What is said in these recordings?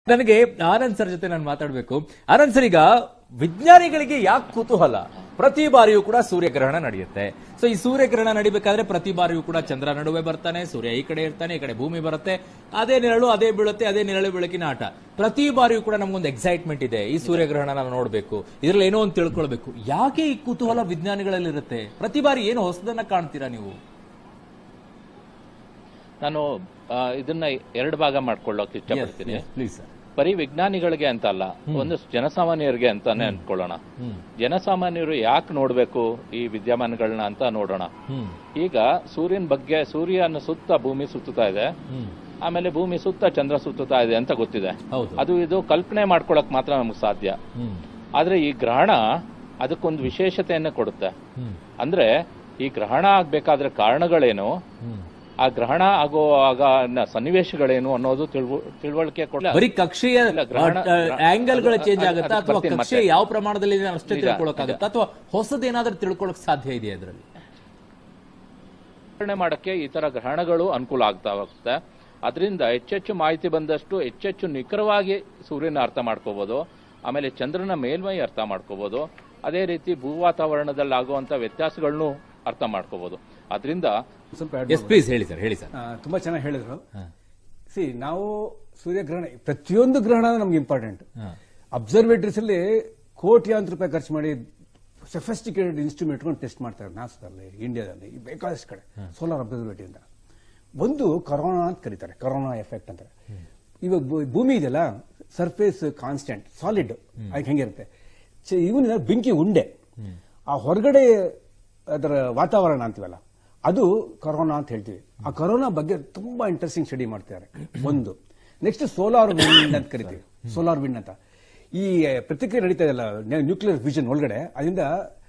ನನಗೆ ಆನಂದ್ ಸರ್ ಜೊತೆ ನಾನು ಮಾತಾಡಬೇಕು ಆನಂದ್ ಸರ್ ಈಗ ವಿಜ್ಞಾನಿಗಳಿಗೆ ಯಾಕೆ ಕುತೂಹಲ ಪ್ರತಿ ಬಾರಿಯೂ ಕೂಡ ಸೂರ್ಯಗ್ರಹಣ ನಡೆಯುತ್ತೆ ಸೊ ಈ ಸೂರ್ಯಗ್ರಹಣ ನಡಿಬೇಕಾದ್ರೆ ಪ್ರತಿ ಬಾರಿಯೂ ಕೂಡ ಚಂದ್ರ ನಡುವೆ ಬರ್ತಾನೆ ಸೂರ್ಯ ಈ ಕಡೆ ಇರ್ತಾನೆ ಈ ಕಡೆ ಭೂಮಿ ಬರುತ್ತೆ ಅದೇ ನೆರಳು ಅದೇ ಬೀಳುತ್ತೆ ಅದೇ ನೆರಳು ಬೆಳಕಿನ ಆಟ ಪ್ರತಿ ಬಾರಿಯೂ ಕೂಡ ನಮ್ಗೊಂದು ಎಕ್ಸೈಟ್ಮೆಂಟ್ ಇದೆ ಈ ಸೂರ್ಯಗ್ರಹಣ ನಾವು ನೋಡ್ಬೇಕು ಇದ್ರಲ್ಲಿ ಏನೋ ಒಂದು ತಿಳ್ಕೊಳ್ಬೇಕು ಯಾಕೆ ಈ ಕುತೂಹಲ ವಿಜ್ಞಾನಿಗಳಲ್ಲಿ ಇರುತ್ತೆ ಪ್ರತಿ ಬಾರಿ ಏನು ಹೊಸದನ್ನ ಕಾಣ್ತೀರಾ ನೀವು ನಾನು ಆ, ಇದನ್ನ ಎರಡು ಭಾಗ ಮಾಡ್ಕೊಳ್ಳೋಕೆ ಇಷ್ಟಪಡ್ತೀನಿ ಪ್ಲೀಸ್ ಸರ್ ಬರೀ ವಿಜ್ಞಾನಿಗಳಿಗೆ ಅಂತ ಅಲ್ಲ ಒಂದು ಜನಸಾಮಾನ್ಯರಿಗೆ ಅಂತಾನೆ ಅನ್ಕೊಳ್ಳೋಣ ಹ್ಮ್ ಜನಸಾಮಾನ್ಯರು ಯಾಕೆ ನೋಡ್ಬೇಕು ಈ ವಿದ್ಯಮಾನಗಳನ್ನ ಅಂತ ನೋಡೋಣ ಹ್ಮ್ ಈಗ ಸೂರ್ಯನ ಬಗ್ಗೆ ಸೂರ್ಯನ ಸುತ್ತ ಭೂಮಿ ಸುತ್ತುತ್ತಾ ಇದೆ ಹ್ಮ್ ಆಮೇಲೆ ಭೂಮಿ ಸುತ್ತ ಚಂದ್ರ ಸುತ್ತುತ್ತಾ ಇದೆ ಅಂತ ಗೊತ್ತಿದೆ ಹೌದು ಅದು ಇದು ಕಲ್ಪನೆ ಮಾಡ್ಕೊಳಕ್ ಮಾತ್ರ ನಮ್ಗೆ ಸಾಧ್ಯ ಹ್ಮ್ ಆದ್ರೆ ಈ ಗ್ರಹಣ ಅದಕ್ಕೊಂದು ವಿಶೇಷತೆಯನ್ನ ಕೊಡುತ್ತೆ ಹ್ಮ್ ಅಂದ್ರೆ ಈ ಗ್ರಹಣ ಆಗ್ಬೇಕಾದ್ರೆ ಕಾರಣಗಳೇನು ಹ್ಮ್ ಆ ಗ್ರಹಣ ಆಗುವಾಗ ಸನ್ನಿವೇಶಗಳೇನು ಅನ್ನೋದು ತಿಳ್ವ- ತಿಳುವಳಿಕೆ ಕೊಡ ಬರೀ ಕಕ್ಷೆಯ ಇಲ್ಲ, ಗ್ರಹಣ- ಆಂಗಲ್ ಗಳು ಚೇಂಜ್ ಅದು- ಆಗುತ್ತಾ ಅದಕ್ಕೆ ಅಥವಾ ಬರ್ತೀನಿ ಕಕ್ಷೆ ಮತ್ತೆ. ಯಾವ ಪ್ರಮಾಣದಲ್ಲಿ ಇದೆ ಅಷ್ಟೇ ನಿಜ, ತಿಳ್ಕೊಳಕ್ಕಾಗುತ್ತಾ ಅಥವಾ ಹೊಸದೇನಾದ್ರೂ ತಿಳ್ಕೊಳಕ್ ಸಾಧ್ಯ ಇದೆಯಾ ಅದರಲ್ಲಿ ವಿವರಣೆ ಮಾಡಕ್ಕೆ ಈ ತರ ಗ್ರಹಣಗಳು ಅನುಕೂಲ ಆಗ್ತಾ ಹೋಗುತ್ತೆ ಅದರಿಂದ ಹೆಚ್ಚೆಚ್ಚು ಮಾಹಿತಿ ಬಂದಷ್ಟು ಹೆಚ್ಚೆಚ್ಚು ನಿಖರವಾಗಿ ಸೂರ್ಯನ ಅರ್ಥ ಮಾಡ್ಕೋಬಹುದು ಆಮೇಲೆ ಚಂದ್ರನ ಮೇಲ್ಮೈ ಅರ್ಥ ಮಾಡ್ಕೋಬಹುದು ಅದೇ ರೀತಿ ಭೂ ವಾತಾವರಣದಲ್ಲಿ ಆಗುವಂತ ವ್ಯತ್ಯಾಸಗಳನ್ನು ಅರ್ಥ ಮಾಡ್ಕೋಬಹುದು ಅದರಿಂದ ಸ್ವಲ್ಪ add ಎಸ್ ಪ್ಲೀಸ್ ಹೇಳಿ ಸರ್ ಹೇಳಿ ಸರ್ ಆ, ತುಂಬಾ ಚೆನ್ನಾಗಿ ಹೇಳಿದ್ರು ಸಿ ನಾವು ಸೂರ್ಯಗ್ರಹಣ ಪ್ರತಿಯೊಂದು ಗ್ರಹಣ ನಮ್ಗೆ ಇಂಪಾರ್ಟೆಂಟ್ ಅಬ್ಸರ್ವೇಟರೀಸ್ ಅಲ್ಲಿ ಕೋಟ್ಯಾಂತರ ರೂಪಾಯಿ ಖರ್ಚು ಮಾಡಿ ಸಫೆಸ್ಟಿಕೇಟೆಡ್ ಇನ್ಸ್ಟ್ರೂಮೆಂಟ್ ಟೆಸ್ಟ್ ಮಾಡ್ತಾರೆ ನಾಸದಲ್ಲಿ ಇಂಡಿಯಾದಲ್ಲಿ ಬೇಕಾದಷ್ಟು ಕಡೆ ಸೋಲಾರ್ ಅಬ್ಸರ್ವೇಟರಿ ಅಂತ ಒಂದು ಕರೋನಾ ಅಂತ ಕರೀತಾರೆ ಕರೋನಾ ಎಫೆಕ್ಟ್ ಅಂತಾರೆ ಇವಾಗ ಭೂ- ಭೂಮಿ ಇದೆಯಲ್ಲ ಸರ್ಫೇಸ್ ಕಾನ್ಸ್ಟೆಂಟ್ ಸಾಲಿಡ್ ಅದಕ್ಕೆ ಹೆಂಗಿರುತ್ತೆ ಚ- ಇವನ ಬೆಂಕಿ ಉಂಡೆ ಆ ಹೊರಗಡೆ ಅದರ ವಾತಾವರಣ ಅಂತೀವಲ್ಲ ಅದು ಕರೋನಾ ಅಂತ ಹೇಳ್ತೀವಿ ಆ ಕರೋನಾ ಬಗ್ಗೆ ತುಂಬಾ ಇಂಟ್ರೆಸ್ಟಿಂಗ್ ಸ್ಟಡಿ ಮಾಡ್ತಿದ್ದಾರೆ ಒಂದು ನೆಕ್ಸ್ಟ್ ಸೋಲಾರ್ ವಿಂಡ್ ಅಂತ ಕರಿತೀವಿ ಸೋಲಾರ್ ವಿಂಡ್ ಅಂತ ಈ ಆ, ಪ್ರತಿಕ್ರಿಯೆ ನಡೀತಾ ಇದೆಯಲ್ಲ ನ್ಯೂಕ್ಲಿಯರ್ ವಿಷನ್ ಒಳಗಡೆ ಅದರಿಂದ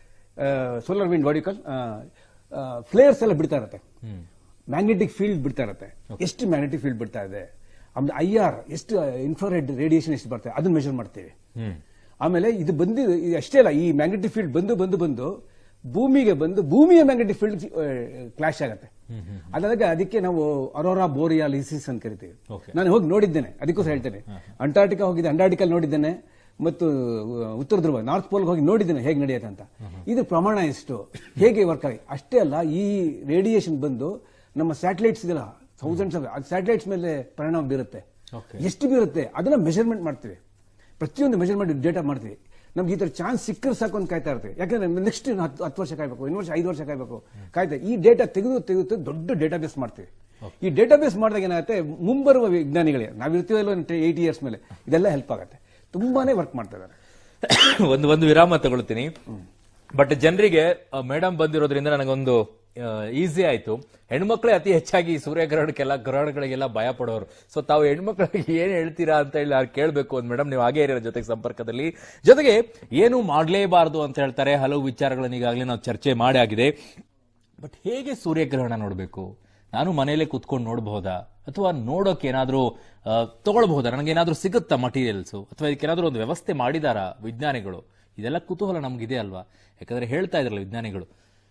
ಸೋಲಾರ್ ವಿಂಡ್ ವಾಡಿಕಲ್ ಫ್ಲೇಯರ್ಸ್ ಎಲ್ಲ ಬಿಡ್ತಾ ಇರುತ್ತೆ ಮ್ಯಾಗ್ನೆಟಿಕ್ ಫೀಲ್ಡ್ ಬಿಡ್ತಾ ಇರುತ್ತೆ ಎಷ್ಟು ಮ್ಯಾಗ್ನೆಟಿಕ್ ಫೀಲ್ಡ್ ಬಿಡ್ತಾ ಇದೆ ಆಮೇಲೆ ಐ ಆರ್ ಎಷ್ಟು ಇನ್ಫ್ರಾರೆಡ್ ರೇಡಿಯೇಷನ್ ಎಷ್ಟು ಬರ್ತಾ ಇದೆ ಅದನ್ನ ಮೆಷರ್ ಮಾಡ್ತೀವಿ ಆಮೇಲೆ ಇದು ಬಂದು ಇದು ಅಷ್ಟೇ ಅಲ್ಲ ಈ ಮ್ಯಾಗ್ನೆಟಿಕ್ ಫೀಲ್ಡ್ ಬಂದು ಬಂದು ಬಂದು ಭೂಮಿಗೆ ಬಂದು ಭೂಮಿಯ ಮ್ಯಾಗ್ನೆಟಿಕ್ ಫೀಲ್ಡ್ ಕ್ಲಾಶ್ ಆಗುತ್ತೆ ಅದಾದಾಗ ಅದಕ್ಕೆ ನಾವು ಅರೋರಾ ಬೋರಿಯಾಲಿಸಿಸ್ ಅಂತ ಕರಿತೀವಿ Okay. ನಾನು ಹೋಗಿ ನೋಡಿದ್ದೇನೆ ಅದಕ್ಕೋಸ್ಕರ ಹೇಳ್ತೇನೆ ಅಂಟಾರ್ಟಿಕಾ ಹೋಗಿದ್ದೆ ಅಂಟಾರ್ಟಿಕಲ್ ನೋಡಿದ್ದೇನೆ ಮತ್ತು ಅಹ್, ಉತ್ತರ ಧ್ರುವ ನಾರ್ತ್ ಪೋಲ್ ಹೋಗಿ ನೋಡಿದ್ದೇನೆ ಹೇಗೆ ನಡೆಯುತ್ತೆ ಅಂತ ಇದು ಪ್ರಮಾಣ ಎಷ್ಟು ಹೇಗೆ ವರ್ಕ್ ಆಗಿ ಅಷ್ಟೇ ಅಲ್ಲ ಈ ರೇಡಿಯೇಷನ್ ಬಂದು ನಮ್ಮ ಸ್ಯಾಟಲೈಟ್ಸ್ ಇದೆಲ್ಲ ಥೌಸಂಡ್ಸ್ ಆಫ್ ಸ್ಯಾಟಲೈಟ್ಸ್ ಮೇಲೆ ಪರಿಣಾಮ ಬೀರುತ್ತೆ Okay. ಎಷ್ಟು ಬೀರುತ್ತೆ ಅದನ್ನ ಮೆಷರ್ಮೆಂಟ್ ಮಾಡ್ತೀವಿ ಪ್ರತಿಯೊಂದು ಮೆಷರ್ಮೆಂಟ್ ಡೇಟಾ ಮಾಡ್ತೀವಿ ನಮ್ಗೆ ಈ ತರ ಚಾನ್ಸ್ ಸಿಕ್ಕರೆ ಸಾಕು ಅಂತ ಕಾಯ್ತಾ ಇರ್ತೀವಿ ಯಾಕಂದ್ರೆ ನೆಕ್ಸ್ಟ್ ಹತ್ತು ಹತ್ತು ವರ್ಷ ಕಾಯ್ಬೇಕು ಇನ್ನು ವರ್ಷ ಐದು ವರ್ಷ ಕಾಯ್ಬೇಕು ಕಾಯ್ತಾ ಈ ಡೇಟಾ ತೆಗೆದು ತೆಗೆದು ತೆಗೆದು ದೊಡ್ಡ ಡೇಟಾಬೇಸ್ ಮಾಡ್ತೀವಿ ಈ ಡೇಟಾಬೇಸ್ ಮಾಡಿದಾಗ ಏನಾಗುತ್ತೆ ಮುಂಬರುವ ವಿಜ್ಞಾನಿಗಳಿಗೆ ನಾವಿರ್ತೀವಲ್ಲ ಏಯ್ಟಿ ಇಯರ್ಸ್ ಮೇಲೆ ಇದೆಲ್ಲ ಹೆಲ್ಪ್ ಆಗುತ್ತೆ ತುಂಬಾನೇ ವರ್ಕ್ ಮಾಡ್ತಾ ಇದ್ದಾರೆ ಒಂದು ಒಂದು ವಿರಾಮ ತಗೊಳ್ತೀನಿ ಬಟ್ ಜನರಿಗೆ ಮೇಡಮ್ ಬಂದಿರೋದ್ರಿಂದ ನನಗೊಂದು ಈಸಿ ಆಯ್ತು ಹೆಣ್ಮಕ್ಳೇ ಅತಿ ಹೆಚ್ಚಾಗಿ ಈ ಸೂರ್ಯಗ್ರಹಣಕ್ಕೆಲ್ಲ ಗ್ರಹಣಗಳಿಗೆಲ್ಲ ಭಯ ಪಡೋರು ಸೊ ತಾವು ಹೆಣ್ಮಕ್ಳಿಗೆ ಏನ್ ಹೇಳ್ತೀರಾ ಅಂತ ಹೇಳಿ ಅವ್ರು ಕೇಳಬೇಕು ಅಂದ್ ಮೇಡಮ್ ನೀವು ಹಾಗೆ ಇರೋ ಜೊತೆಗೆ ಸಂಪರ್ಕದಲ್ಲಿ ಜೊತೆಗೆ ಏನು ಮಾಡಲೇಬಾರದು ಅಂತ ಹೇಳ್ತಾರೆ ಹಲವು ವಿಚಾರಗಳನ್ನ ಈಗಾಗಲೇ ನಾವು ಚರ್ಚೆ ಮಾಡಿ ಆಗಿದೆ ಬಟ್ ಹೇಗೆ ಸೂರ್ಯಗ್ರಹಣ ನೋಡಬೇಕು ನಾನು ಮನೆಯಲ್ಲೇ ಕುತ್ಕೊಂಡು ನೋಡಬಹುದಾ ಅಥವಾ ನೋಡೋಕೆ ಏನಾದ್ರೂ ಆ, ತಗೊಳ್ಬಹುದಾ ನನಗೇನಾದ್ರೂ ಸಿಗುತ್ತಾ ಮಟೀರಿಯಲ್ಸ್ ಅಥವಾ ಇದಕ್ಕೇನಾದ್ರೂ ಒಂದು ವ್ಯವಸ್ಥೆ ಮಾಡಿದಾರಾ ವಿಜ್ಞಾನಿಗಳು ಇದೆಲ್ಲ ಕುತೂಹಲ ನಮ್ಗಿದೆ ಅಲ್ವಾ ಯಾಕಂದ್ರೆ ಹೇಳ್ತಾ ಇದ್ರಲ್ಲ ವಿಜ್ಞಾನಿಗಳು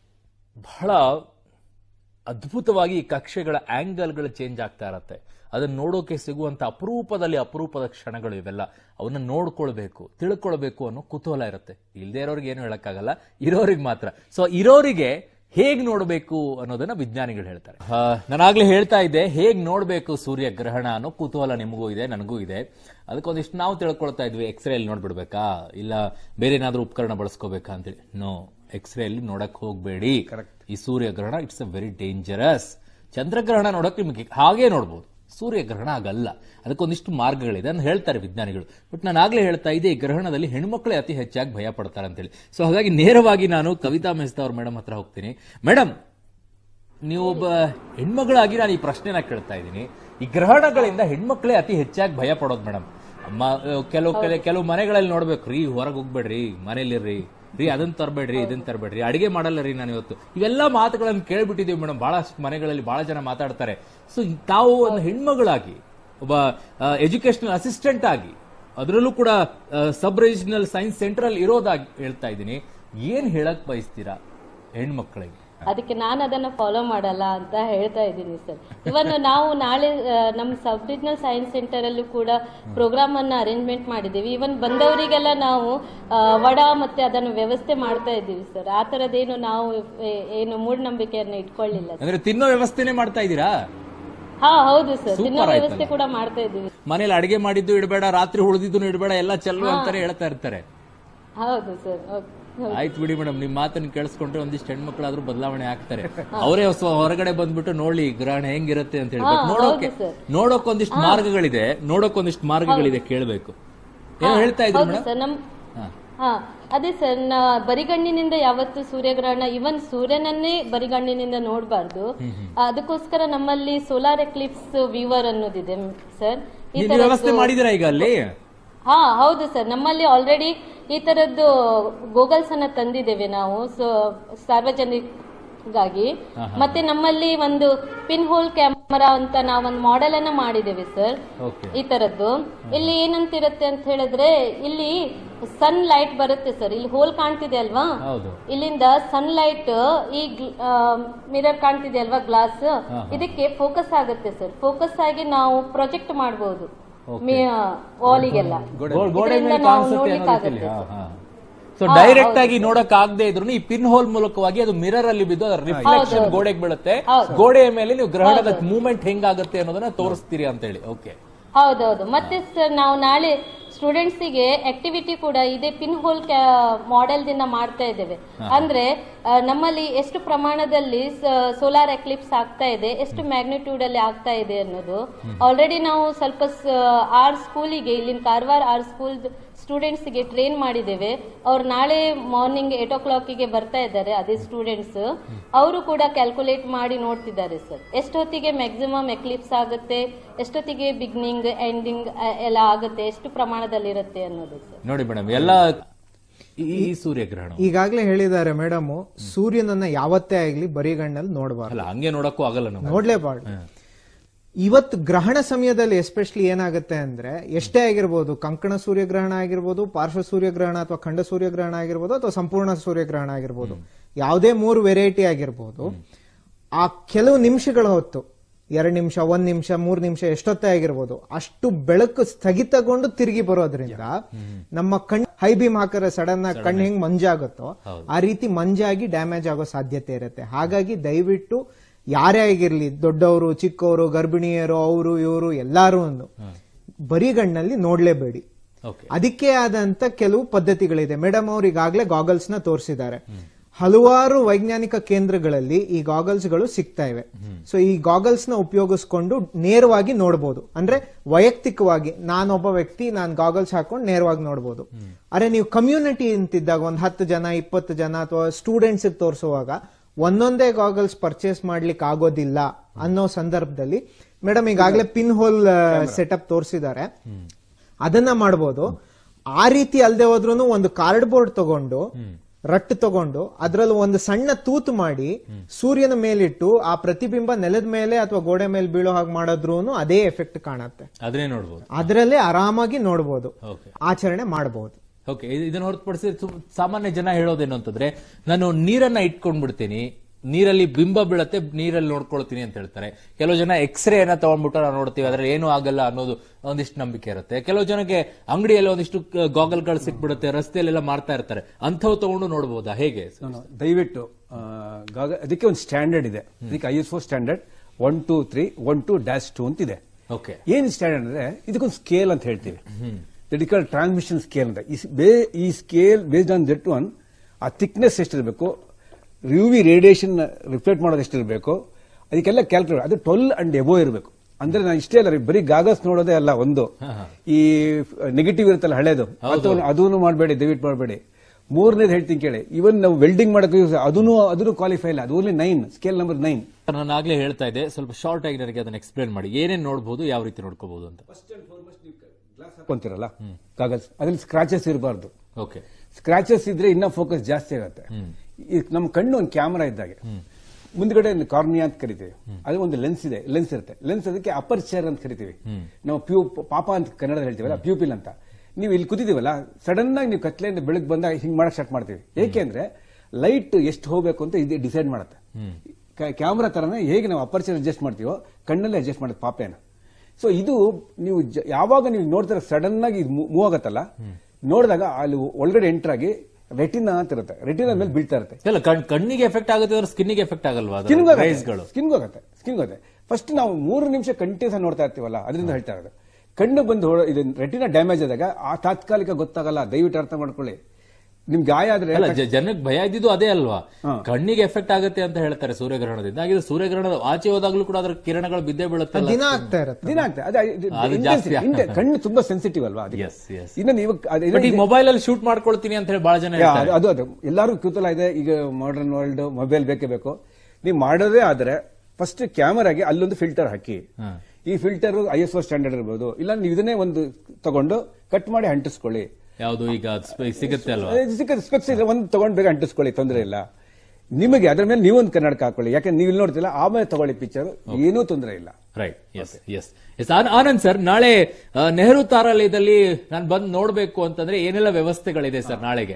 ಬಹಳ ಅದ್ಭುತವಾಗಿ ಈ ಕಕ್ಷೆಗಳ ಆಂಗಲ್ಗಳು ಚೇಂಜ್ ಆಗ್ತಾ ಇರತ್ತೆ ಅದನ್ನ ನೋಡೋಕೆ ಸಿಗುವಂತ ಅಪರೂಪದಲ್ಲಿ ಅಪರೂಪದ ಕ್ಷಣಗಳು ಇವೆಲ್ಲ ಅವನ್ನ ನೋಡ್ಕೊಳ್ಬೇಕು ತಿಳ್ಕೊಳ್ಬೇಕು ಅನ್ನೋ ಕುತೂಹಲ ಇರುತ್ತೆ ಇಲ್ದೇ ಇರೋರಿಗೆ ಏನು ಹೇಳಕ್ಕಾಗಲ್ಲ ಇರೋರಿಗೆ ಮಾತ್ರ ಸೊ ಇರೋರಿಗೆ ಹೇಗ್ ನೋಡಬೇಕು ಅನ್ನೋದನ್ನ ವಿಜ್ಞಾನಿಗಳು ಹೇಳ್ತಾರೆ ಆ, ನಾನಾಗ್ಲೇ ಹೇಳ್ತಾ ಇದ್ದೆ ಹೇಗ್ ನೋಡ್ಬೇಕು ಸೂರ್ಯ ಗ್ರಹಣ ಅನ್ನೋ ಕುತೂಹಲ ನಿಮಗೂ ಇದೆ ನನಗೂ ಇದೆ ಅದಕ್ಕೊಂದಿಷ್ಟು ನಾವು ತಿಳ್ಕೊಳ್ತಾ ಇದ್ವಿ ಎಕ್ಸ್ರೇ ಅಲ್ಲಿ ನೋಡ್ಬಿಡ್ಬೇಕಾ ಇಲ್ಲ ಬೇರೆ ಏನಾದ್ರೂ ಉಪಕರಣ ಬಳಸ್ಕೋಬೇಕಾ ಅಂತೇಳಿ ನೋ ಎಕ್ಸ್ರೇ ಅಲ್ಲಿ ನೋಡಕ್ ಹೋಗ್ಬೇಡಿ ಈ ಸೂರ್ಯಗ್ರಹಣ ಇಟ್ಸ್ ಅ ವೆರಿ ಡೇಂಜರಸ್ ಚಂದ್ರಗ್ರಹಣ ನೋಡಕ್ ನಿಮಗೆ ಹಾಗೆ ನೋಡ್ಬೋದು ಸೂರ್ಯಗ್ರಹಣ ಆಗಲ್ಲ ಅದಕ್ಕೊಂದಿಷ್ಟು ಮಾರ್ಗಗಳಿದೆ ಅಂತ ಹೇಳ್ತಾರೆ ವಿಜ್ಞಾನಿಗಳು ಬಟ್ ನಾನು ಆಗ್ಲೇ ಹೇಳ್ತಾ ಇದ್ದೆ ಈ ಗ್ರಹಣದಲ್ಲಿ ಹೆಣ್ಮಕ್ಳೇ ಅತಿ ಹೆಚ್ಚಾಗಿ ಭಯ ಪಡ್ತಾರೆ ಅಂತೇಳಿ ಸೊ ಹಾಗಾಗಿ ನೇರವಾಗಿ ನಾನು ಕವಿತಾ ಮೆಹ್ತಾ ಅವ್ರ ಮೇಡಮ್ ಹತ್ರ ಹೋಗ್ತೀನಿ ಮೇಡಮ್ ನೀವು ಒಬ್ಬ ಹೆಣ್ಮಗಳಾಗಿ ನಾನು ಈ ಪ್ರಶ್ನೆನ ಕೇಳ್ತಾ ಇದ್ದೀನಿ ಈ ಗ್ರಹಣಗಳಿಂದ ಹೆಣ್ಮಕ್ಳೇ ಅತಿ ಹೆಚ್ಚಾಗಿ ಭಯ ಪಡೋದು ಮೇಡಮ್ ಕೆಲವು ಕೆಲ- ಕೆಲವು ಮನೆಗಳಲ್ಲಿ ನೋಡ್ಬೇಕು ರೀ ಹೊರಗೆ ಹೋಗ್ಬೇಡ್ರಿ ಮನೇಲಿರ್ರಿ ರೀ ಅದನ್ನ ತರಬೇಡ್ರಿ ಇದನ್ನ ತರಬೇಡ್ರಿ ಅಡಿಗೆ ಮಾಡಲ್ಲ ರೀ ನಾನು ಇವತ್ತು ಇವೆಲ್ಲ ಮಾತುಗಳನ್ನು ಕೇಳ್ಬಿಟ್ಟಿದೀವಿ ಮೇಡಮ್ ಬಹಳಷ್ಟು ಮನೆಗಳಲ್ಲಿ ಬಹಳ ಜನ ಮಾತಾಡ್ತಾರೆ ಸೊ ತಾವು ಒಂದು ಹೆಣ್ಮಗಳಾಗಿ ಒಬ್ಬ ಎಜುಕೇಶನಲ್ ಅಸಿಸ್ಟೆಂಟ್ ಆಗಿ ಅದರಲ್ಲೂ ಕೂಡ ಸಬ್ ರೀಜನಲ್ ಸೈನ್ಸ್ ಸೆಂಟರ್ ಅಲ್ಲಿ ಇರೋದಾಗಿ ಹೇಳ್ತಾ ಇದ್ದೀನಿ ಏನ್ ಹೇಳಕ್ ಬಯಸ್ತೀರಾ ಹೆಣ್ಮಕ್ಳಿಗೆ ಅದಕ್ಕೆ ನಾನು ಅದನ್ನ ಫಾಲೋ ಮಾಡಲ್ಲ ಅಂತ ಹೇಳ್ತಾ ಇದ್ದೀನಿ ಸರ್ ಇವನ್ ನಾವು ನಾಳೆ ಆ, ನಮ್ಮ ಸಬ್ ರಿಜ್ನಲ್ ಸೈನ್ಸ್ ಸೆಂಟರ್ ಅಲ್ಲೂ ಕೂಡ ಪ್ರೋಗ್ರಾಮ್ ಅನ್ನ ಅರೇಂಜ್ಮೆಂಟ್ ಮಾಡಿದ್ದೀವಿ ಇವನ್ ಬಂದವರಿಗೆಲ್ಲ ನಾವು ಆ, ವಡ ಮತ್ತೆ ಅದನ್ನು ವ್ಯವಸ್ಥೆ ಮಾಡ್ತಾ ಇದ್ದೀವಿ ಸರ್ ಆ ತರದೇನು ನಾವು ಏ- ಏನು ಮೂಢನಂಬಿಕೆಯನ್ನು ಇಟ್ಕೊಳ್ಳಿಲ್ಲ ಅಂದ್ರೆ ತಿನ್ನೋ ವ್ಯವಸ್ಥೆನೆ ಮಾಡ್ತಾ ಇದ್ದೀರಾ ಹಾ ಹೌದು ಸರ್ Super ತಿನ್ನೋ ಆಯ್ತಲ್ಲ. ವ್ಯವಸ್ಥೆ ಕೂಡ ಮಾಡ್ತಾ ಇದ್ದೀವಿ ಮನೇಲಿ ಅಡಿಗೆ ಮಾಡಿದ್ದು ಇಡಬೇಡ ರಾತ್ರಿ ಉಳಿದಿದ್ದು ಇಡಬೇಡ ಎಲ್ಲ ಚೆಲ್ಲು ಅಂತಾನೆ ಹೇಳ್ತಾ ಇರ್ತಾರೆ ಹೌದು ಸರ್ ಓಕೆ ಆಯ್ತು ಬಿಡಿ ಮೇಡಮ್ ನಿಮ್ ಮಾತನ್ನ ಕೇಳಿಸ್ಕೊಂಡ್ರೆ ಒಂದಿಷ್ಟು ಹೆಣ್ಮಕ್ಳಾದ್ರೂ ಬದಲಾವಣೆ ಆಗ್ತಾರೆ ಅವರೇ ಸ್ವ- ಹೊರಗಡೆ ಬಂದ್ಬಿಟ್ಟು ನೋಡಿ ಗ್ರಹಣ ಹೆಂಗಿರುತ್ತೆ ಅಂತ ಹೇಳಿ But ನೋಡೋಕೆ sir. ನೋಡೋಕ್ ಒಂದಿಷ್ಟು ಮಾರ್ಗಗಳಿದೆ ನೋಡೋಕ್ ಒಂದಿಷ್ಟು ಮಾರ್ಗಗಳಿದೆ ಕೇಳ್ಬೇಕು ಏನೋ ಹೇಳ್ತಾ ಇದ್ರಿ ಹೌದು ಮೇಡಮ್ ಸರ್ ನಮ್ ಹಾ ಅದೇ ಸರ್ ನಾ ಬರಿಗಣ್ಣಿನಿಂದ ಯಾವತ್ತು ಸೂರ್ಯಗ್ರಹಣ ಇವನ್ ಸೂರ್ಯನನ್ನೇ ಬರಿಗಣ್ಣಿನಿಂದ ನೋಡಬಾರ್ದು ಅದಕ್ಕೋಸ್ಕರ ನಮ್ಮಲ್ಲಿ ಸೋಲಾರ್ ಎಕ್ಲಿಪ್ಸ್ ವ್ಯೂವರ್ ಅನ್ನೋದಿದೆ ಸರ್ ಈ ನೀವು ವ್ಯವಸ್ಥೆ ಮಾಡಿದಿರಾ ಈಗ ಅಲ್ಲಿ ಹಾ ಹೌದು ಸರ್ ನಮ್ಮಲ್ಲಿ ಆಲ್ರೆಡಿ ಈ ತರದ್ದು ಗೋಗಲ್ಸ್ ಅನ್ನ ತಂದಿದ್ದೇವೆ ನಾವು ಸೊ ಸಾರ್ವಜನಿಕಗಾಗಿ ಮತ್ತೆ ನಮ್ಮಲ್ಲಿ ಒಂದು ಪಿನ್ ಹೋಲ್ ಕ್ಯಾಮರಾ ಅಂತ ನಾವೊಂದು ಮಾಡೆಲ್ ಅನ್ನ ಮಾಡಿದ್ದೇವೆ ಸರ್ ಓಕೆ ಈ ತರದ್ದು ಇಲ್ಲಿ ಏನಂತಿರುತ್ತೆ ಅಂತ ಹೇಳಿದ್ರೆ ಇಲ್ಲಿ ಸನ್ ಲೈಟ್ ಬರುತ್ತೆ ಸರ್ ಇಲ್ಲಿ ಹೋಲ್ ಕಾಣ್ತಿದೆ ಅಲ್ವಾ ಹೌದು ಇಲ್ಲಿಂದ ಸನ್ ಲೈಟ್ ಈ ಮಿರರ್ ಕಾಣ್ತಿದೆ ಅಲ್ವಾ ಗ್ಲಾಸ್ ಇದಕ್ಕೆ ಫೋಕಸ್ ಆಗುತ್ತೆ ಸರ್ ಫೋಕಸ್ ಆಗಿ ನಾವು ಪ್ರೊಜೆಕ್ಟ್ ಮಾಡಬಹುದು ವಾಲಿಗೆಲ್ಲ ಗೋ- ಗೋಡೆ ಮೇಲೆ ಇದರಿಂದ ನಾವು ಕಾಣಿಸುತ್ತೆ ನೋಡ್ಲಿಕ್ಕೆ ಅನ್ನೋದಕ್ಕೆ ಆಗುತ್ತೆ ಸೊ ಡೈರೆಕ್ಟ್ ಆಗಿ ನೋಡಕ್ ಆಗದೆ ಇದ್ರು ಈ ಪಿನ್ ಹೋಲ್ ಮೂಲಕವಾಗಿ ಅದು ಮಿರರ್ ಅಲ್ಲಿ ಬಿದ್ದು ಅದರ ರಿಫ್ಲೆಕ್ಷನ್ ಗೋಡೆಗೆ ಬೀಳುತ್ತೆ ಗೋಡೆಯ ಮೇಲೆ ನೀವು ಗ್ರಹಣದ ಮೂವ್ಮೆಂಟ್ ಹೆಂಗಾಗುತ್ತೆ ಅನ್ನೋದನ್ನ ತೋರಿಸ್ತೀರಿ ಅಂತ ಹೇಳಿ ಓಕೆ ಹೌದೌದು ಮತ್ತೆ ಸರ್ ನಾವು ನಾಳೆ ಸ್ಟೂಡೆಂಟ್ಸ್ ಗೆ ಆಕ್ಟಿವಿಟಿ ಕೂಡ ಇದೇ ಪಿನ್ ಹೋಲ್ ಮಾಡೆಲ್ ದಿಂದ ಮಾಡ್ತಾ ಇದ್ದೇವೆ ಅಂದ್ರೆ ಆ, ನಮ್ಮಲ್ಲಿ ಎಷ್ಟು ಪ್ರಮಾಣದಲ್ಲಿ ಸೋಲಾರ್ ಎಕ್ಲಿಪ್ಸ್ ಆಗ್ತಾ ಇದೆ ಎಷ್ಟು ಮ್ಯಾಗ್ನಿಟ್ಯೂಡ್ ಅಲ್ಲಿ ಆಗ್ತಾ ಇದೆ ಅನ್ನೋದು ಆಲ್ರೆಡಿ ನಾವು ಸ್ವಲ್ಪ ಆರ್ ಸ್ಕೂಲಿಗೆ ಇಲ್ಲಿನ ಕಾರವಾರ ಆರ್ ಸ್ಕೂಲ್ ಸ್ಟೂಡೆಂಟ್ಸ್ ಗೆ ಟ್ರೈನ್ ಮಾಡಿದ್ದೇವೆ ಅವ್ರು ನಾಳೆ ಮಾರ್ನಿಂಗ್ ಏಟ್ ಓ ಕ್ಲಾಕಿಗೆ ಬರ್ತಾ ಇದ್ದಾರೆ ಅದೇ ಸ್ಟೂಡೆಂಟ್ಸ್ ಅವರು ಕೂಡ ಕ್ಯಾಲ್ಕುಲೇಟ್ ಮಾಡಿ ನೋಡ್ತಿದ್ದಾರೆ ಸರ್ ಎಷ್ಟೊತ್ತಿಗೆ ಮ್ಯಾಕ್ಸಿಮಮ್ ಎಕ್ಲಿಪ್ಸ್ ಆಗುತ್ತೆ ಎಷ್ಟೊತ್ತಿಗೆ ಬಿಗ್ನಿಂಗ್ ಎಂಡಿಂಗ್ ಎಲ್ಲ ಆಗುತ್ತೆ ಎಷ್ಟು ಪ್ರಮಾಣದಲ್ಲಿ ಇರುತ್ತೆ ಅನ್ನೋದು ಸರ್ ನೋಡಿ ಮೇಡಮ್ ಎಲ್ಲ ಈ ಈ ಸೂರ್ಯಗ್ರಹಣ ಈಗಾಗಲೇ ಹೇಳಿದ್ದಾರೆ ಮೇಡಮ್ ಸೂರ್ಯನನ್ನ ಯಾವತ್ತೇ ಆಗ್ಲಿ ಬರಿಗಣ್ಣಲ್ಲಿ ನೋಡಬಾರ್ದು ಅಲ್ಲ ಹಂಗೆ ನೋಡಕ್ಕೂ ಆಗಲ್ಲ ನಮ್ಗೆ ನೋಡ್ಲೇಬಾರ್ದು ಇವತ್ತು ಗ್ರಹಣ ಸಮಯದಲ್ಲಿ ಎಸ್ಪೆಷಲಿ ಏನಾಗುತ್ತೆ ಅಂದ್ರೆ ಎಷ್ಟೇ ಆಗಿರ್ಬೋದು ಕಂಕಣ ಸೂರ್ಯಗ್ರಹಣ ಆಗಿರ್ಬೋದು ಪಾರ್ಶ್ವ ಸೂರ್ಯಗ್ರಹಣ ಅಥವಾ ಖಂಡ ಸೂರ್ಯಗ್ರಹಣ ಆಗಿರ್ಬೋದು ಅಥವಾ ಸಂಪೂರ್ಣ ಸೂರ್ಯಗ್ರಹಣ ಆಗಿರ್ಬೋದು ಯಾವುದೇ ಮೂರು ವೆರೈಟಿ ಆಗಿರ್ಬೋದು ಆ ಕೆಲವು ನಿಮಿಷಗಳ ಹೊತ್ತು ಎರಡು ನಿಮಿಷ ಒಂದ್ ನಿಮಿಷ ಮೂರ್ ನಿಮಿಷ ಎಷ್ಟೊತ್ತೇ ಆಗಿರ್ಬೋದು ಅಷ್ಟು ಬೆಳಕು ಸ್ಥಗಿತಗೊಂಡು ತಿರುಗಿ ಬರೋದ್ರಿಂದ ನಮ್ಮ ಕಣ್ ಹೈ ಬೀಮ್ ಹಾಕಿದ್ರೆ ಸಡನ್ ಆಗಿ ಕಣ್ಣು ಹೆಂಗ್ ಮಂಜಾಗುತ್ತೋ ಆ ರೀತಿ ಮಂಜಾಗಿ ಡ್ಯಾಮೇಜ್ ಆಗೋ ಸಾಧ್ಯತೆ ಇರುತ್ತೆ ಹಾಗಾಗಿ ದಯವಿಟ್ಟು ಯಾರೇ ಆಗಿರ್ಲಿ ದೊಡ್ಡವರು ಚಿಕ್ಕವರು ಗರ್ಭಿಣಿಯರು ಅವರು ಇವರು ಎಲ್ಲಾರು ಬರಿಗಣ್ಣಲ್ಲಿ ನೋಡ್ಲೇಬೇಡಿ ಓಕೆ ಅದಕ್ಕೆ ಆದಂತ ಕೆಲವು ಪದ್ಧತಿಗಳಿದೆ ಮೇಡಮ್ ಅವರು ಈಗಾಗಲೇ ಗಾಗಲ್ಸ್ ನ ತೋರಿಸಿದ್ದಾರೆ ಹಲವಾರು ವೈಜ್ಞಾನಿಕ ಕೇಂದ್ರಗಳಲ್ಲಿ ಈ ಗಾಗಲ್ಸ್ ಗಳು ಸಿಗ್ತಾ ಇವೆ ಸೊ ಈ ಗಾಗಲ್ಸ್ ನ ಉಪಯೋಗಿಸ್ಕೊಂಡು ನೇರವಾಗಿ ನೋಡಬಹುದು ಅಂದ್ರೆ ವೈಯಕ್ತಿಕವಾಗಿ ನಾನೊಬ್ಬ ವ್ಯಕ್ತಿ ನಾನು ಗಾಗಲ್ಸ್ ಹಾಕೊಂಡು ನೇರವಾಗಿ ನೋಡಬಹುದು ಅರೆ ನೀವು ಕಮ್ಯುನಿಟಿ ಅಂತಿದ್ದಾಗ ಒಂದ್ ಹತ್ತು ಜನ ಇಪ್ಪತ್ತು ಜನ ಅಥವಾ ಸ್ಟೂಡೆಂಟ್ಸ್ ತೋರಿಸುವಾಗ ಒಂದೊಂದೇ ಗಾಗಲ್ಸ್ ಪರ್ಚೇಸ್ ಮಾಡ್ಲಿಕ್ಕೆ ಆಗೋದಿಲ್ಲ ಅನ್ನೋ ಸಂದರ್ಭದಲ್ಲಿ ಮೇಡಮ್ ಈಗಾಗಲೇ ಪಿನ್ ಹೋಲ್ ಸೆಟಪ್ ತೋರಿಸಿದ್ದಾರೆ ಅದನ್ನ ಮಾಡಬಹುದು ಆ ರೀತಿ ಅಲ್ಲದೆ ಹೋದ್ರು ಒಂದು ಕಾರ್ಡ್ ಬೋರ್ಡ್ ತಗೊಂಡು ರಟ್ಟು ತಗೊಂಡು ಅದ್ರಲ್ಲಿ ಒಂದು ಸಣ್ಣ ತೂತು ಮಾಡಿ ಸೂರ್ಯನ ಮೇಲಿಟ್ಟು ಆ ಪ್ರತಿಬಿಂಬ ನೆಲದ ಮೇಲೆ ಅಥವಾ ಗೋಡೆ ಮೇಲೆ ಬೀಳೋ ಹಾಗೆ ಮಾಡಿದ್ರು ಅದೇ ಎಫೆಕ್ಟ್ ಕಾಣುತ್ತೆ ಅದನ್ನೇ ನೋಡ್ಬೋದು ಅದರಲ್ಲೇ ಆರಾಮಾಗಿ ನೋಡಬಹುದು ಓಕೆ ಆಚರಣೆ ಮಾಡಬಹುದು ಓಕೆ ಇದನ್ನ ಹೊರತುಪಡಿಸಿ ಸು- ಸಾಮಾನ್ಯ ಜನ ಹೇಳೋದೇನು ಅಂತಂದ್ರೆ ನಾನು ನೀರನ್ನ ಇಟ್ಕೊಂಡ್ಬಿಡ್ತೀನಿ ನೀರಲ್ಲಿ ಬಿಂಬ ಬೀಳತ್ತೆ ನೀರಲ್ಲಿ ನೋಡ್ಕೊಳ್ತೀನಿ ಅಂತ ಹೇಳ್ತಾರೆ ಕೆಲವು ಜನ ಎಕ್ಸ್ರೇ ಅನ್ನ ತಗೊಂಡ್ಬಿಟ್ಟು ನಾವು ನೋಡ್ತೀವಿ ಅದ್ರಲ್ಲಿ ಏನೂ ಆಗಲ್ಲ ಅನ್ನೋದು ಒಂದಿಷ್ಟು ನಂಬಿಕೆ ಇರುತ್ತೆ ಕೆಲವು ಜನಕ್ಕೆ ಅಂಗಡಿಯಲ್ಲಿ ಒಂದಿಷ್ಟು ಗಾಗಲ್ಗಳು ಸಿಕ್ಬಿಡುತ್ತೆ ರಸ್ತೆಯಲ್ಲೆಲ್ಲ ಮಾರ್ತಾ ಇರ್ತಾರೆ ಅಂಥವು ತಗೊಂಡು ನೋಡ್ಬೋದಾ ಹೇಗೆ No, no, ದಯವಿಟ್ಟು ಆ, ಗಾಗ- ಅದಕ್ಕೆ ಒಂದು ಸ್ಟ್ಯಾಂಡರ್ಡ್ ಇದೆ ಅದಕ್ಕೆ I S O standard one two three one two dash two ಅಂತಿದೆ ಓಕೆ ಏನ್ ಸ್ಟ್ಯಾಂಡರ್ಡ್ ಅಂದ್ರೆ ಇದಕ್ಕೊಂದು ಸ್ಕೇಲ್ ಅಂತ ಹೇಳ್ತೀವಿ ದಟ್ ಟ್ರಾನ್ಸ್ಮಿಷನ್ ಸ್ಕೇಲ್ ಅಂತ ಈ ಸ್- ಬೇ- ಈ scale based on that one ಆ ಥಿಕ್ನೆಸ್ ಎಷ್ಟಿರಬೇಕು ಯು ವಿ ರೇಡಿಯೇಷನ್ ರಿಫ್ಲೆಕ್ಟ್ ಮಾಡೋದು ಎಷ್ಟಿರಬೇಕು ಅದಕ್ಕೆಲ್ಲ ಕ್ಯಾಲ್ಕುಲೇಟ್ ಅದು ಟ್ವೆಲ್ ಅಂಡ್ ಎಬೋ ಇರಬೇಕು ಅಂದ್ರೆ ನಾನು ಇಷ್ಟೇ ಅಲ್ಲ ರೀ, ಬರೀ ಗಾಗಲ್ಸ್ ನೋಡೋದೇ ಅಲ್ಲ ಒಂದು ಈ ನೆಗೆಟಿವ್ ಇರುತ್ತಲ್ಲ ಹಳೇದು ಅದನ್ನು ಮಾಡಬೇಡಿ ದಯವಿಟ್ಟು ಮಾಡಬೇಡಿ ಮೂರನೇದು ಹೇಳ್ತೀನಿ ಕೇಳಿ ಇವನ್ ನಾವು ವೆಲ್ಡಿಂಗ್ ಮಾಡಕ್ಕೆ use- ಅದನ್ನು ಅದನ್ನು ಕ್ವಾಲಿಫೈ ಇಲ್ಲ ಅದು only nine scale number nine ನಾನು ಆಗ್ಲೇ ಹೇಳ್ತಾ ಇದ್ದೆ ಸ್ವಲ್ಪ ಶಾರ್ಟ್ ಆಗಿ ನನಗೆ ಅದನ್ನ ಎಕ್ಸ್ಪ್ಲೇನ್ ಮಾಡಿ ಏನೇನ್ ನೋಡ್ಬೋದು ಯಾವ ರೀತಿ ನೋಡ್ಕೋಬಹುದು ಅಂತ ಹಾಕೊಂತಿರಲ್ಲ ಕಾಗಲ್ಸ್ ಅದ್ರಲ್ಲಿ ಸ್ಕ್ರಾಚಸ್ ಇರಬಾರ್ದು ಓಕೆ ಸ್ಕ್ರಾಚಸ್ ಇದ್ರೆ ಇನ್ನ ಫೋಕಸ್ ಜಾಸ್ತಿ ಆಗುತ್ತೆ ಈ ನಮ್ಮ ಕಣ್ಣು ಒಂದು ಕ್ಯಾಮರಾ ಇದ್ದಾಗೆ ಮುಂದ್ಗಡೆ ಕಾರ್ನಿಯಾ ಅಂತ ಕರಿತೀವಿ ಅದು ಒಂದು ಲೆನ್ಸ್ ಇದೆ ಲೆನ್ಸ್ ಇರುತ್ತೆ ಲೆನ್ಸ್ ಅದಕ್ಕೆ ಅಪರ್ಚರ್ ಅಂತ ಕರಿತೀವಿ ನಾವು ಪ್ಯೂ ಪಾಪ ಅಂತ ಕನ್ನಡ ಹೇಳ್ತೀವಲ್ಲ ಪ್ಯೂಪಿಲ್ ಅಂತ ನೀವು ಇಲ್ಲಿ ಕೂತಿದೀವಲ್ಲ ಸಡನ್ ಆಗಿ ನೀವು ಕತ್ಲೆಯಿಂದ ಬೆಳಗ್ಗೆ ಬಂದಾಗ ಹಿಂಗ್ ಮಾಡಕ್ ಸ್ಟಾರ್ಟ್ ಮಾಡ್ತೀವಿ ಏಕೆಂದ್ರೆ ಲೈಟ್ ಎಷ್ಟು ಹೋಗ್ಬೇಕು ಅಂತ ಇದು ಡಿಸೈಡ್ ಮಾಡುತ್ತೆ ಕ್ಯಾಮ್ರಾ ತರನೇ ಹೇಗೆ ನಾವು ಅಪರ್ಚರ್ ಅಡ್ಜಸ್ಟ್ ಮಾಡ್ತೀವೋ ಕಣ್ಣಲ್ಲಿ ಅಡ್ಜಸ್ಟ್ ಮಾಡುತ್ತೆ ಪಾಪೆನ ಸೊ ಇದು ನೀವು ಜ- ಯಾವಾಗ ನೀವು ನೋಡ್ತಾರೆ ಸಡನ್ ಆಗಿ ಮೂವ್ ಆಗತ್ತಲ್ಲ ನೋಡಿದಾಗ ಅಲ್ಲಿ ಒಳಗಡೆ ಎಂಟರ್ ಆಗಿ ರೆಟಿನಾ ಅಂತ ಇರುತ್ತೆ ರೆಟಿನಾ ಮೇಲೆ ಬೀಳ್ತಾ ಇರುತ್ತೆ ಇಲ್ಲ ಕಣ್- ಕಣ್ಣಿಗೆ ಎಫೆಕ್ಟ್ ಆಗುತ್ತೆ ಅಂದ್ರೆ ಸ್ಕಿನ್ನಿಗೆ ಎಫೆಕ್ಟ್ ಆಗಲ್ವಾ ಸ್ಕಿನ್ ರೈಸ್ಗಳು ಸ್ಕಿನ್ ಹೋಗುತ್ತೆ ಸ್ಕಿನ್ ಹೋಗುತ್ತೆ ಫಸ್ಟ್ ನಾವು ಮೂರು ನಿಮಿಷ ಕಂಟಿನ್ಯೂಸ್ ನೋಡ್ತಾ ಇರ್ತೀವಲ್ಲ ಅದರಿಂದ ಹೇಳ್ತಾ ಇರೋದು ಕಣ್ಣು ಬಂದು ಹೊಡ- ಇದು ರೆಟಿನಾ ಡ್ಯಾಮೇಜ್ ಆದಾಗ ಆ ತಾತ್ಕಾಲಿಕ ಗೊತ್ತಾಗಲ್ಲ ದಯವಿಟ್ಟು ಅರ್ಥ ಮಾಡ್ಕೊಳ್ಳಿ ನಿಮ್ಗೆ ಗಾಯ ಆದ್ರೆ ಅಲ್ಲ ಜ- ಜನಕ್ಕೆ ಭಯ ಇದ್ದಿದ್ದು ಅದೇ ಅಲ್ವಾ ಹಾ. ಕಣ್ಣಿಗೆ ಎಫೆಕ್ಟ್ ಆಗುತ್ತೆ ಅಂತ ಹೇಳ್ತಾರೆ ಸೂರ್ಯಗ್ರಹಣದಿಂದ ಹಾಗಿದ್ರೆ ಸೂರ್ಯಗ್ರಹಣದ ಆಚೆ ಹೋದಾಗ್ಲೂ ಕೂಡ ಅದರ ಕಿರಣಗಳು ಬಿದ್ದೇ ಬೀಳುತ್ತೆ ದಿನ ಆಗ್ತಾ ಇರತ್ತೆ ದಿನ ಆಗ್ತದೆ ಅದೇ ಇದು- ಅದು intensity- ಜಾಸ್ತಿ inte- ಕಣ್ಣು ತುಂಬಾ ಸೆನ್ಸಿಟಿವ್ ಅಲ್ವಾ ಅದಕ್ಕೆ Yes, yes. ಇನ್ನು ನೀವು ಅದು- ಬಟ್ ಈಗ ಮೊಬೈಲ್ ಅಲ್ಲಿ ಶೂಟ್ ಮಾಡ್ಕೊಳ್ತೀನಿ ಅಂತ ಹೇಳಿ ಬಹಳ ಜನ ಯಾ, ಹೇಳ್ತಾರೆ. ಅದು ಅದು ಎಲ್ಲರೂ ಕೂತಲ ಇದೆ ಈಗ ಮಾಡರ್ನ್ ವರ್ಲ್ಡ್ ಮೊಬೈಲ್ ಬೇಕೇ ಬೇಕು ನೀವು ಮಾಡೋದೇ ಆದ್ರೆ ಫಸ್ಟ್ ಕ್ಯಾಮರಾಗೆ ಅಲ್ಲೊಂದು ಫಿಲ್ಟರ್ ಹಾಕಿ ಹಾ. ಈ filter I S O standard ಇರ್ಬೋದು ಇಲ್ಲ ನೀವು ಇದನ್ನೇ ಒಂದು ತಗೊಂಡು ಕಟ್ ಮಾಡಿ ಅಂಟಿಸ್ಕೊಳ್ಳಿ ಯಾವುದು ಈಗ ಅದ್ ಸ್ಪ- ಸಿಗುತ್ತೆ ಅಲ್ವಾ ಸಿಕ್ಕದ ಸ್ಪೆಕ್ಸ್ ಇದೆ ಒಂದು ತಗೊಂಡು ಬೇಗ ಅಂಟಿಸ್ಕೊಳ್ಳಿ ತೊಂದರೆ ಇಲ್ಲ ನಿಮಗೆ ಅದ್ರ ಮೇಲೆ ನೀವೊಂದು ಕನ್ನಡಕ ಹಾಕೊಳ್ಳಿ ಯಾಕಂದ್ರೆ ನೀವು ಇಲ್ಲಿ ನೋಡ್ತಿಲ್ಲ ಆಮೇಲೆ ತಗೊಳ್ಳಿ ಪಿಕ್ಚರ್ ಏನೂ ತೊಂದರೆ ಇಲ್ಲ right yes yes yes Anand sir ನಾಳೆ ಆ, ನೆಹರು ತಾರಾಲಯದಲ್ಲಿ ನಾನು ಬಂದು ನೋಡ್ಬೇಕು ಅಂತಂದ್ರೆ ಏನೆಲ್ಲ ವ್ಯವಸ್ಥೆಗಳಿದೆ ಸರ್ ನಾಳೆಗೆ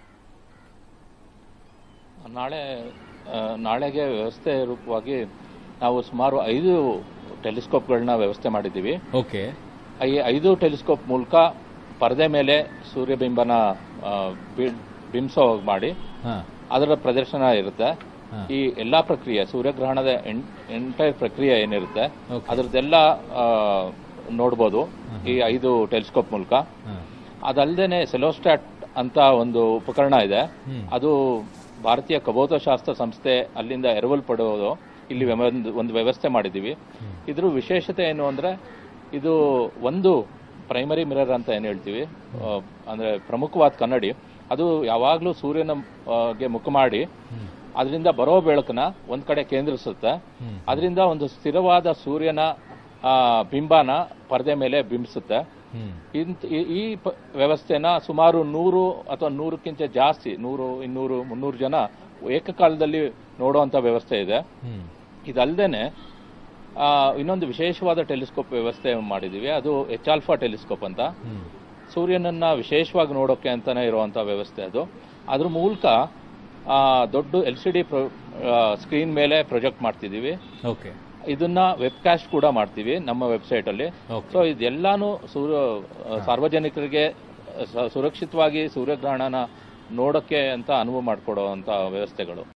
ನಾಳೆ ಆ, ನಾಳೆಗೆ ವ್ಯವಸ್ಥೆ ರೂಪವಾಗಿ ನಾವು ಸುಮಾರು ಐದು ಟೆಲಿಸ್ಕೋಪ್ಗಳನ್ನ ವ್ಯವಸ್ಥೆ ಮಾಡಿದ್ದೀವಿ ಓಕೆ ಈ ಐದು ಟೆಲಿಸ್ಕೋಪ್ ಮೂಲಕ ಪರದೆ ಮೇಲೆ ಸೂರ್ಯಬಿಂಬನ ಆ, ಬಿ- ಬಿಂಬಿಸೋ ಹಾಗೆ ಮಾಡಿ ಹಾ ಅದರ ಪ್ರದರ್ಶನ ಇರುತ್ತೆ ಹಾ. ಈ ಎಲ್ಲಾ ಪ್ರಕ್ರಿಯೆ ಸೂರ್ಯಗ್ರಹಣದ ಎಂಟೈರ್ ಪ್ರಕ್ರಿಯೆ ಏನಿರುತ್ತೆ Okay. ಅದರದ್ದೆಲ್ಲ ಆ, ನೋಡ್ಬೋದು ಈ ಐದು ಟೆಲಿಸ್ಕೋಪ್ ಮೂಲಕ ಹಾ ಅದಲ್ಲದೆ ಸೆಲೋಸ್ಟ್ಯಾಟ್ ಅಂತ ಒಂದು ಉಪಕರಣ ಇದೆ ಅದು ಭಾರತೀಯ ಖಗೋಳಶಾಸ್ತ್ರ ಸಂಸ್ಥೆ ಅಲ್ಲಿಂದ ಎರವಲ್ಪಡುವುದು ಇಲ್ಲಿ ವ್ಯವ- ಒಂದು- ಒಂದು ವ್ಯವಸ್ಥೆ ಮಾಡಿದ್ದೀವಿ ಇದ್ರ ವಿಶೇಷತೆ ಏನು ಅಂದ್ರೆ ಇದು ಒಂದು ಪ್ರೈಮರಿ ಮಿರರ್ ಅಂತ ಏನು ಹೇಳ್ತೀವಿ ಆ, ಅಂದ್ರೆ ಪ್ರಮುಖವಾದ ಕನ್ನಡಿ ಅದು ಯಾವಾಗಲೂ ಸೂರ್ಯನ ಆ, ಗೆ ಮುಖ ಮಾಡಿ ಅದರಿಂದ ಬರೋ ಬೆಳಕನ್ನ ಒಂದ್ ಕಡೆ ಕೇಂದ್ರಿಸುತ್ತೆ ಅದರಿಂದ ಒಂದು ಸ್ಥಿರವಾದ ಸೂರ್ಯನ ಆ, ಬಿಂಬನ ಪರದೆ ಮೇಲೆ ಬಿಂಬಿಸುತ್ತೆ ಹ್ಮ್ ಇಂತ್- ಈ ಈ ಪ- ವ್ಯವಸ್ಥೆನ ಸುಮಾರು ನೂರು ಅಥವಾ ನೂರಕ್ಕಿಂತ ಜಾಸ್ತಿ ನೂರು ಇನ್ನೂರು ಮುನ್ನೂರು ಜನ ಏಕಕಾಲದಲ್ಲಿ ನೋಡುವಂತ ವ್ಯವಸ್ಥೆ ಇದೆ ಹ್ಮ್ ಇದಲ್ದೇನೆ ಆ, ಇನ್ನೊಂದು ವಿಶೇಷವಾದ ಟೆಲಿಸ್ಕೋಪ್ ವ್ಯವಸ್ಥೆ ಮಾಡಿದೀವಿ ಅದು ಎಚ್ ಆಲ್ಫಾ ಟೆಲಿಸ್ಕೋಪ್ ಅಂತ ಹ್ಮ್ ಸೂರ್ಯನನ್ನ ವಿಶೇಷವಾಗಿ ನೋಡೋಕೆ ಅಂತಾನೆ ಇರುವಂತ ವ್ಯವಸ್ಥೆ ಅದು ಅದ್ರ ಮೂಲಕ ಆ, ದೊಡ್ಡ ಎಲ್ ಸಿ ಡಿ ಸ್ಕ್ರೀನ್ ಮೇಲೆ ಪ್ರೊಜೆಕ್ಟ್ ಮಾಡ್ತಿದೀವಿ ಓಕೆ ಇದನ್ನ ವೆಬ್ಕಾಸ್ಟ್ ಕೂಡ ಮಾಡ್ತೀವಿ ನಮ್ಮ ವೆಬ್ಸೈಟ್ ಅಲ್ಲಿ Okay. ಸೊ ಇದೆಲ್ಲಾನು ಸೂರ್ಯ ಸಾರ್ವಜನಿಕರಿಗೆ ಸ- ಸುರಕ್ಷಿತವಾಗಿ ಸೂರ್ಯಗ್ರಹಣನ ನೋಡೋಕೆ ಅಂತ ಅನುವು ಮಾಡಿಕೊಡುವಂತ ವ್ಯವಸ್ಥೆಗಳು